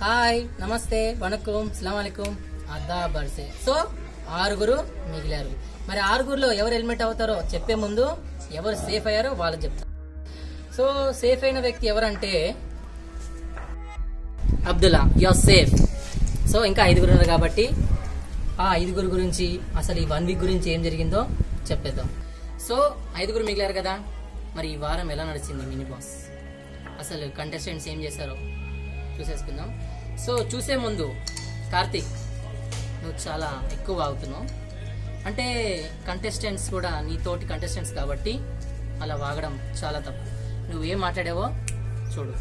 hi నమస్తే వణకం సలాం అలైకుం అద్దా బర్సే so ఆరుగురు మిగిలారు మరి ఆరుగురులో ఎవరు హెల్మెట్ అవుతారో చెప్పే ముందు ఎవరు సేఫ్ అయ్యారో వాళ్ళు చెప్తారు సో సేఫ్ అయిన వ్యక్తి ఎవరంటే అబ్దుల్లా యువర్ సేఫ్ సో ఇంకా ఐదుగురు ఉన్నారు కాబట్టి ఆ ఐదుగురు గురించి అసలు ఈ వన్ వీక్ గురించి ఏం జరిగిందో చెప్పేద్దాం సో ఐదుగురు మిగిలారు కదా మరి ఈ వారం ఎలా నడిచింది మినీ బాస్ అసలు కంటెస్టెంట్స్ ఏం చేశారో చూసేసుకుందాం సో చూసే ముందు కార్తీక్ నువ్వు చాలా ఎక్కువ వాగుతున్నావు అంటే కంటెస్టెంట్స్ కూడా నీతోటి కంటెస్టెంట్స్ కాబట్టి అలా వాగడం చాలా తప్పు నువ్వేం మాట్లాడావో చూడు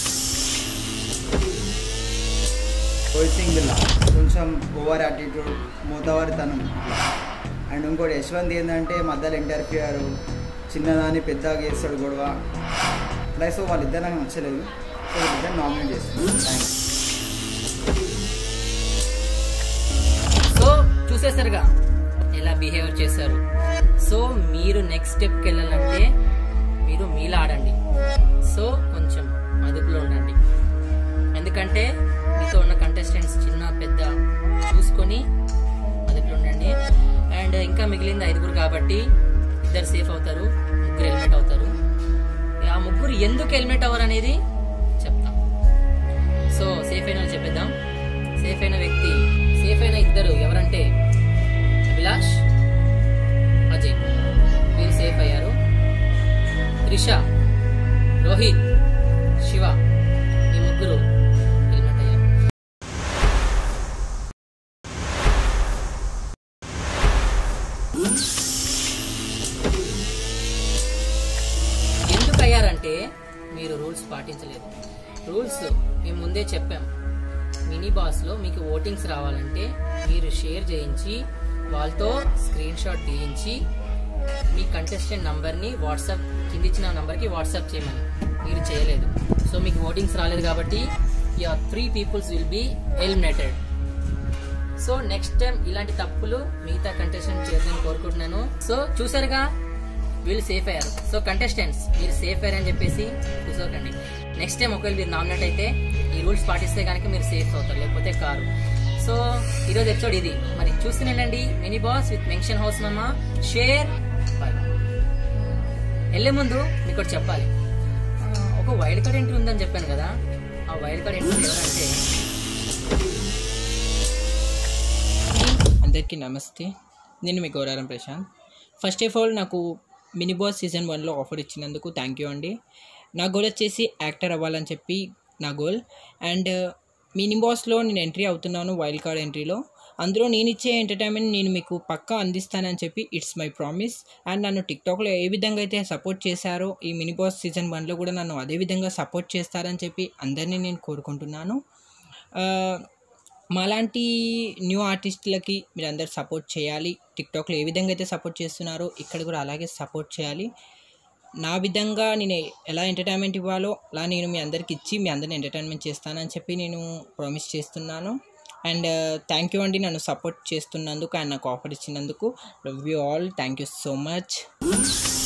రోహిత్ సింగ్ బిల్లా కొంచెం ఓవర్ యాటిట్యూడ్ మూతవారితనం అండ్ ఇంకోటి యశ్వంత్ ఏంటంటే మధ్యలో ఇంటర్ఫియర్ చిన్నదాన్ని పెద్దగా చేస్తాడు గొడవ ప్లస్ వాళ్ళిద్దరు నాకు నచ్చలేదు సో వీళ్ళిద్దరు నామినేట్ చేస్తున్నాను థ్యాంక్స్ సో చూసేసరిగా ఎలా బిహేవ్ చేశారు సో మీరు నెక్స్ట్ స్టెప్కి వెళ్ళాలంటే మీరు మీలా ఆడండి సో కొంచెం అదుపులో ఉండండి ఎందుకంటే మీతో ఉన్న కంటెస్టెంట్స్ చిన్న పెద్ద చూసుకొని అదుపులో ఉండండి అండ్ ఇంకా మిగిలింది ఐదుగురు కాబట్టి ఇద్దరు సేఫ్ అవుతారు ముగ్గురు హెల్మెట్ అవుతారు ఆ ముగ్గురు ఎందుకు హెల్మెట్ అవ్వరు అనేది చెప్తాం సో సేఫ్ అయిన వాళ్ళు చెప్పేద్దాం సేఫ్ అయిన వ్యక్తి సేఫ్ అయిన ఇద్దరు ఎవరంటే అభిలాష్ అజయ్ వీరు సేఫ్ అయ్యారు త్రిష రోహిత్ శివ ఈ ముగ్గురు హెల్మెట్ అయ్యారు ఎందుకు అయ్యారంటే మీరు రూల్స్ పాటించలేదు రూల్స్ మేము ముందే చెప్పాం మినీ బాస్ లో మీకు ఓటింగ్స్ రావాలంటే మీరు షేర్ చేయించి వాళ్ళతో స్క్రీన్ షాట్ తీయించి మీ కంటెస్టెంట్ నంబర్ ని వాట్సాప్ కింద ఇచ్చిన నంబర్ కి వాట్సాప్ చేయమని మీరు చేయలేదు సో మీకు ఓటింగ్స్ రాలేదు కాబట్టి your three peoples will be eliminated so next time ఇలాంటి తప్పులు మిగతా కంటెస్టెంట్ చేయాలని కోరుకుంటున్నాను సో చూసారుగా వీళ్ళు సేఫ్ అయ్యారు సో కంటెస్టెంట్స్ మీరు సేఫ్ అయ్యారని చెప్పేసి కూర్చోకండి నెక్స్ట్ టైం ఒకవేళ మీరు నామినేట్ అయితే ఈ రూల్స్ పాటిస్తే కనుక మీరు సేఫ్ అవుతారు లేకపోతే కారు సో ఈరోజు ఎపిసోడ్ ఇది మరి చూస్తూనేనండి mini boss with mansion house మమ్మ షేర్ వెళ్ళే ముందు మీకు ఒకటి చెప్పాలి ఆ, ఒక వైల్డ్ కార్డ్ ఎంట్రీ ఉందని చెప్పాను కదా ఆ వైల్డ్ కార్డ్ ఎంట్రీ ఎవరంటే అందరికీ నమస్తే నేను మీ Gouraram Prashanth first of all నాకు మినీ బాస్ సీజన్ వన్లో ఆఫర్ ఇచ్చినందుకు థ్యాంక్ యూ అండి నా గోల్ వచ్చేసి యాక్టర్ అవ్వాలని చెప్పి నా గోల్ అండ్ మినీ బాస్లో నేను ఎంట్రీ అవుతున్నాను వైల్డ్ కార్డ్ ఎంట్రీలో అందులో నేను ఇచ్చే ఎంటర్టైన్మెంట్ నేను మీకు పక్కా అందిస్తానని చెప్పి ఇట్స్ మై ప్రామిస్ అండ్ నన్ను టిక్టాక్లో ఏ విధంగా అయితే సపోర్ట్ చేశారో ఈ మినీ బాస్ సీజన్ వన్లో కూడా నన్ను అదే విధంగా సపోర్ట్ చేస్తారని చెప్పి అందరినీ నేను కోరుకుంటున్నాను ఆ, మాలాంటి న్యూ ఆర్టిస్టులకి మీరు అందరు సపోర్ట్ చేయాలి టిక్టాక్లో ఏ విధంగా అయితే సపోర్ట్ చేస్తున్నారో ఇక్కడ కూడా అలాగే సపోర్ట్ చేయాలి నా విధంగా నేను ఎలా ఎంటర్టైన్మెంట్ ఇవ్వాలో అలా నేను మీ అందరికి ఇచ్చి మీ అందరిని ఎంటర్టైన్మెంట్ చేస్తానని చెప్పి నేను ప్రామిస్ చేస్తున్నాను అండ్ థ్యాంక్ యూ అండి నన్ను సపోర్ట్ చేస్తున్నందుకు అండ్ నాకు ఆఫర్ ఇచ్చినందుకు love you all thank you so much